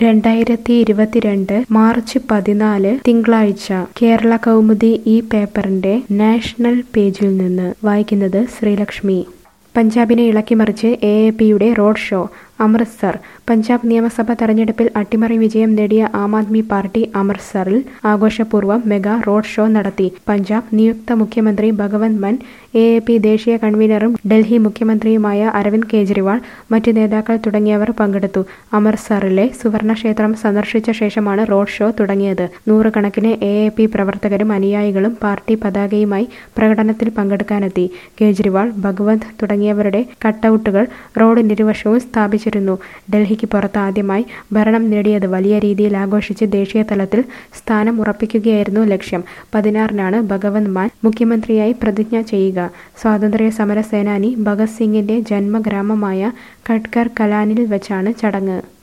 രണ്ടായിരത്തി ഇരുപത്തിരണ്ട് മാർച്ച് പതിനാല് തിങ്കളാഴ്ച കേരള കൗമുദി ഈ പേപ്പറിന്റെ നാഷണൽ പേജിൽ നിന്ന് വായിക്കുന്നത് ശ്രീലക്ഷ്മി പഞ്ചാബിനെ ഇളക്കിമറിച്ച് എ എ പിയുടെ റോഡ് ഷോ അമൃത്സർ പഞ്ചാബ് നിയമസഭാ തെരഞ്ഞെടുപ്പിൽ അട്ടിമറി വിജയം നേടിയ ആം ആദ്മി പാർട്ടി അമൃത്സറിൽ ആഘോഷപൂർവ്വം മെഗാ റോഡ് ഷോ നടത്തി പഞ്ചാബ് നിയുക്ത മുഖ്യമന്ത്രി Bhagwant Mann A A P ദേശീയ കൺവീനറും ഡൽഹി മുഖ്യമന്ത്രിയുമായ അരവിന്ദ് കെജ്രിവാൾ മറ്റ് നേതാക്കൾ തുടങ്ങിയവർ പങ്കെടുത്തു അമൃത്സറിലെ സുവർണക്ഷേത്രം സന്ദർശിച്ച ശേഷമാണ് റോഡ് ഷോ തുടങ്ങിയത് നൂറുകണക്കിന് എ എ പി പ്രവർത്തകരും അനുയായികളും പാർട്ടി പതാകയുമായി പ്രകടനത്തിൽ പങ്കെടുക്കാനെത്തി കേജ്രിവാൾ ഭഗവന്ത് തുടങ്ങിയവരുടെ കട്ടൌട്ടുകൾ റോഡിനിരുവശവും സ്ഥാപിച്ചിരുന്നു ഡൽഹിക്ക് പുറത്ത് ആദ്യമായി ഭരണം നേടിയത് വലിയ രീതിയിൽ ആഘോഷിച്ച് ദേശീയ തലത്തിൽ സ്ഥാനം ഉറപ്പിക്കുകയായിരുന്നു ലക്ഷ്യം പതിനാറിനാണ് ഭഗവന്ത് മാൻ മുഖ്യമന്ത്രിയായി പ്രതിജ്ഞ ചെയ്യുക സ്വാതന്ത്ര്യ സമര സേനാനി ഭഗത് സിംഗിന്റെ ജന്മഗ്രാമമായ ഖട്കർ കലാനിൽ വെച്ചാണ് ചടങ്ങ്